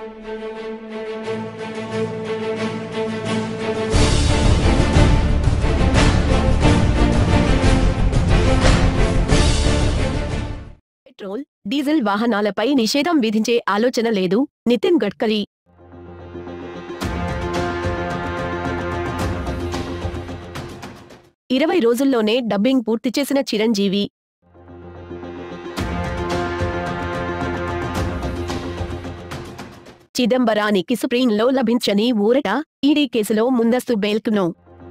petrol diesel వాహనాలపై నిషేధం విధించే ఆలోచన లేదు నితిన్ గడ్కరీ ఇరవై రోజుల్లోనే డబ్బింగ్ పూర్తి చేసిన చిరంజీవి చిదంబరానికి సుప్రీంలో లభించని ఊరట ఈడీ కేసులో ముందస్తు బెయిల్కును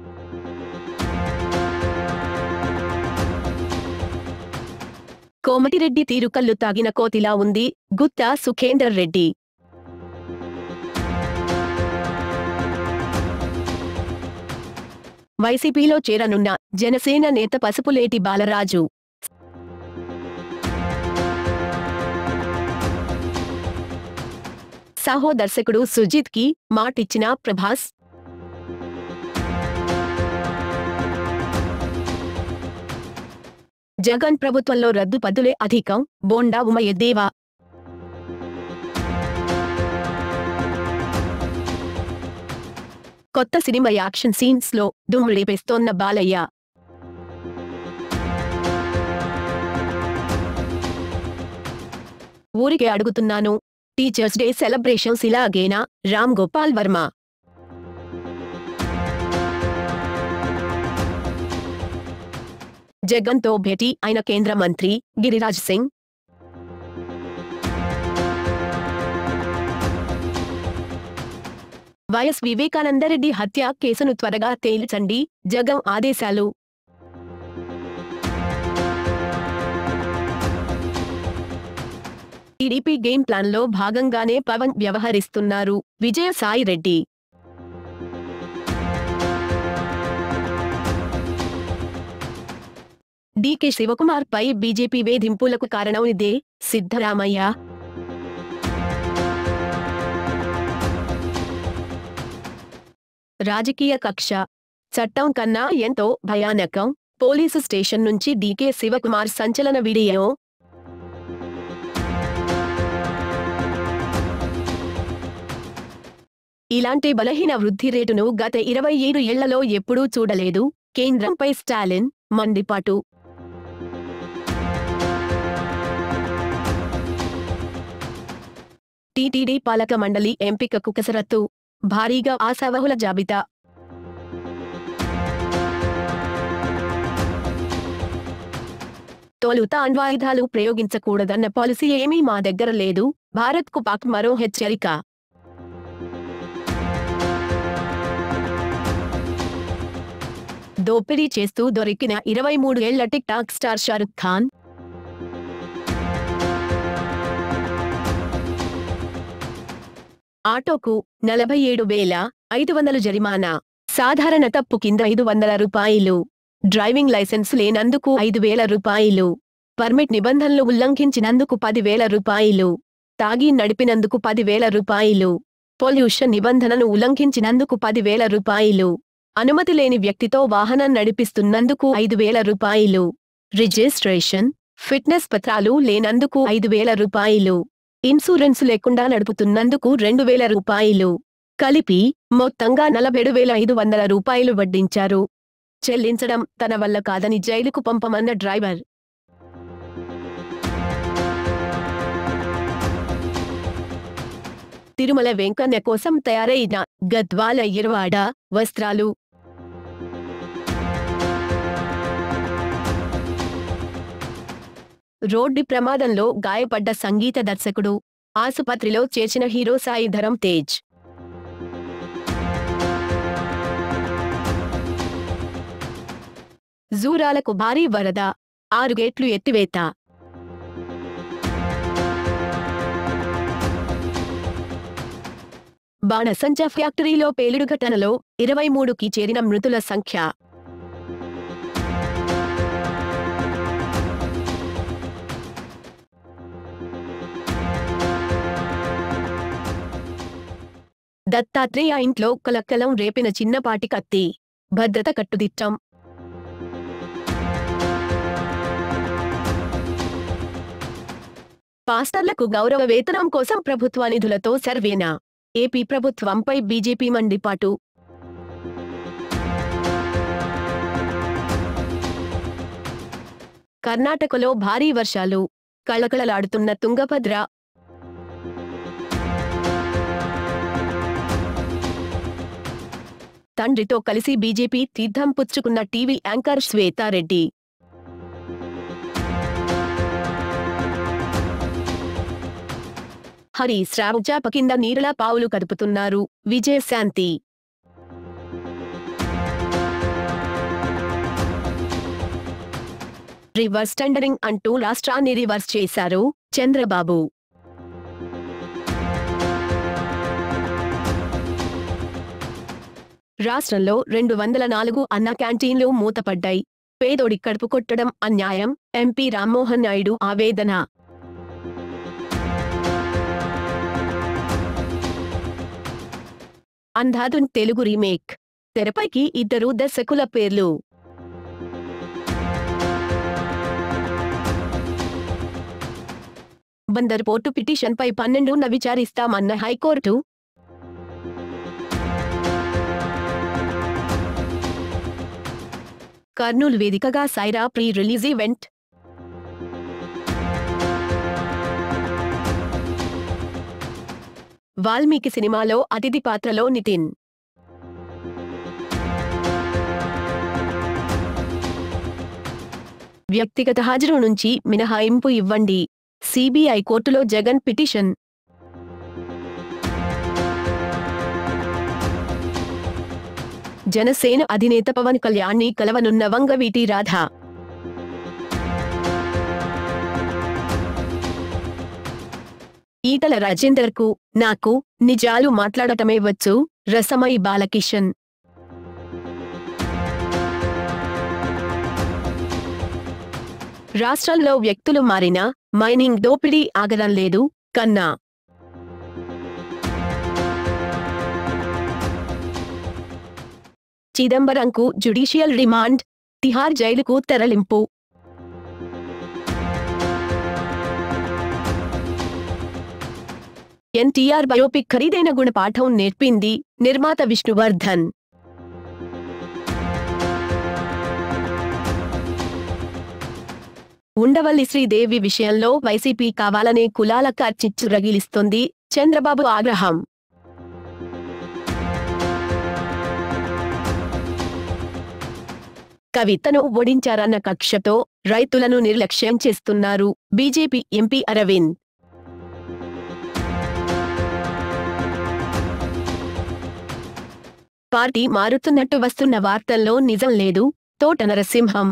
కోమటిరెడ్డి తీరు కళ్ళు తాగిన కోతిలా ఉంది గుత్తా సుఖేందర్ రెడ్డి వైసీపీలో చేరనున్న జనసేన నేత పసుపులేటి బాలరాజు సాహో దర్శకుడు సుజిత్ కి మాటిచ్చిన ప్రభాస్ జగన్ ప్రభుత్వంలో రద్దు పద్దులే అధికం బోండా ఉమయదేవా కొత్త సినిమా యాక్షన్ సీన్స్ లో దుమ్ము లేపేస్తోన్న బాలయ్య ఊరికే అడుగుతున్నాను టీచర్స్ డే సెలబ్రేషన్స్ ఇలాగేనా రామ్ గోపాల్ వర్మ జగన్తో భేటీ అయిన కేంద్ర మంత్రి గిరిరాజ్ సింగ్ వైఎస్ వివేకానందరెడ్డి హత్య కేసును త్వరగా తేల్చండి జగన్ ఆదేశాలు టీడీపీ గేమ్ ప్లాన్లో భాగంగానే పవన్ వ్యవహరిస్తున్నారు విజయసాయి రెడ్డి డీకే శివకుమార్ పై బీజేపీ వేధింపులకు కారణం ఇదే సిద్ధరామయ్య రాజకీయ కక్ష చట్టం కన్నా ఎంతో భయానకం పోలీసు స్టేషన్ నుంచి డీకే శివకుమార్ సంచలన వీడియో ఇలాంటి బలహీన వృద్ధి రేటును గత ఇరవై ఏడు ఏళ్లలో ఎప్పుడూ చూడలేదు కేంద్రంపై స్టాలిన్ మండిపాటు టీటీడీ పాలక మండలి ఎంపికకు కసరత్తు భారీగా ఆశావహుల జాబితా తొలుత అణ్వాయుధాలు ప్రయోగించకూడదన్న పాలసీ ఏమీ మా దగ్గర లేదు భారత్కు పాక్ మరో హెచ్చరిక దోపిడీ చేస్తూ దొరికిన ఇరవై మూడు ఏళ్ల TikTok star Shahrukh Khan ఆటోకు నలభై ఏడు వేల ఐదు వందల జరిమానా సాధారణ తప్పు కింద ఐదు వందల రూపాయలు డ్రైవింగ్ లైసెన్స్ లేనందుకు ఐదు వేల రూపాయలు పర్మిట్ నిబంధనలు ఉల్లంఘించినందుకు పదివేల రూపాయలు తాగి నడిపినందుకు పదివేల రూపాయలు పొల్యూషన్ నిబంధనను ఉల్లంఘించినందుకు పదివేల రూపాయలు అనుమతి లేని వ్యక్తితో వాహనం నడిపిస్తున్నందుకు ఐదు వేల రూపాయలు రిజిస్ట్రేషన్ ఫిట్నెస్ పత్రాలు లేనందుకు ఐదు వేల రూపాయలు ఇన్సూరెన్స్ లేకుండా నడుపుతున్నందుకు రెండు వేల రూపాయలు కలిపి మొత్తంగా నలభేడు వేల ఐదు వందల రూపాయలు వడ్డించారు చెల్లించడం తన వల్ల కాదని జైలుకు పంపమన్న డ్రైవర్ తిరుమల వెంకన్న కోసం తయారైన గద్వాల ఇరవాడ వస్త్రాలు రోడ్డు ప్రమాదంలో గాయపడ్డ సంగీత దర్శకుడు ఆసుపత్రిలో చేర్చిన హీరో సాయి ధరం తేజ్ జూరాలకు భారీ వరద ఆరు గేట్లు ఎత్తివేత బాణసంచా ఫ్యాక్టరీలో పేలుడు ఘటనలో ఇరవై మూడుకి చేరిన మృతుల సంఖ్య దత్తాత్రేయ ఇంట్లో కలక్కలం రేపిన చిన్నపాటి కత్తి భద్రత కట్టుదిట్టం పాస్టర్లకు గౌరవ వేతనం కోసం ప్రభుత్వ నిధులతో సర్వేనా ఏపీ ప్రభుత్వంపై బీజేపీ మండిపాటు కర్ణాటకలో భారీ వర్షాలు కళకళలాడుతున్న తుంగభద్ర తండ్రితో కలిసి బీజేపీ తీర్థం పుచ్చుకున్న టీవీ యాంకర్ శ్వేతారెడ్డి హరి శ్రావజాప కింద నీరులా పావులు కదుపుతున్నారు విజయశాంతి రివర్స్ టెండరింగ్ అంటూ రాష్ట్రాన్ని రివర్స్ చేశారు చంద్రబాబు రాష్ట్రంలో రెండు వందల నాలుగు అన్న క్యాంటీన్లు మూతపడ్డాయి పేదోడి కడుపు కొట్టడం అన్యాయం ఎంపీ రామ్మోహన్ నాయుడు ఆవేదన అంధాధున్ తెలుగు రీమేక్ తెరపైకి ఇద్దరు దర్శకుల పేర్లు బందర్ పోర్టు పిటిషన్పై పన్నెండున విచారిస్తామన్న హైకోర్టు కర్నూలు వేదికగా Sye Raa pre release event Valmiki సినిమాలో అతిథి పాత్రలో నితిన్ వ్యక్తిగత హాజరు నుంచి మినహాయింపు ఇవ్వండి సిబిఐ కోర్టులో జగన్ పిటిషన్ జనసేన అధినేత పవన్ కళ్యాణ్ని కలవనున్న వంగవీటి రాధ ఈటల రాజేందర్కు నాకు నిజాలు మాట్లాడటమే వచ్చు రసమై బాలకిషన్ రాష్ట్రంలో వ్యక్తులు మారినా మైనింగ్ దోపిడీ ఆగడం లేదు కన్నా చిదంబరంకు జ్యుడిషియల్ రిమాండ్ తిహార్ జైలుకు తరలింపు ఎన్టీఆర్ బయోపిక్ ఖరీదైన గుణపాఠం నేర్పింది నిర్మాత విష్ణువర్ధన్ ఉండవల్లి శ్రీదేవి విషయంలో వైసీపీ కావాలనే కులాల కార్చిచ్చు రగిలిస్తోంది చంద్రబాబు ఆగ్రహం కవితను ఓడించారన్న కక్షతో రైతులను నిర్లక్ష్యం చేస్తున్నారు బీజేపీ ఎంపీ అరవింద్ పార్టీ మారుతున్నట్టు వస్తున్న వార్తల్లో నిజం లేదు తోట నరసింహం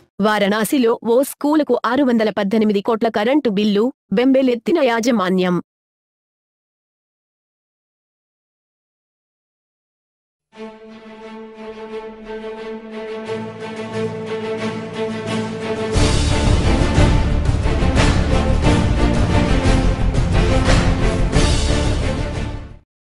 వారణాసిలో ఓ స్కూలుకు ఆరు వందల పద్దెనిమిది కోట్ల కరెంటు బిల్లు బెంబేలెత్తిన యాజమాన్యం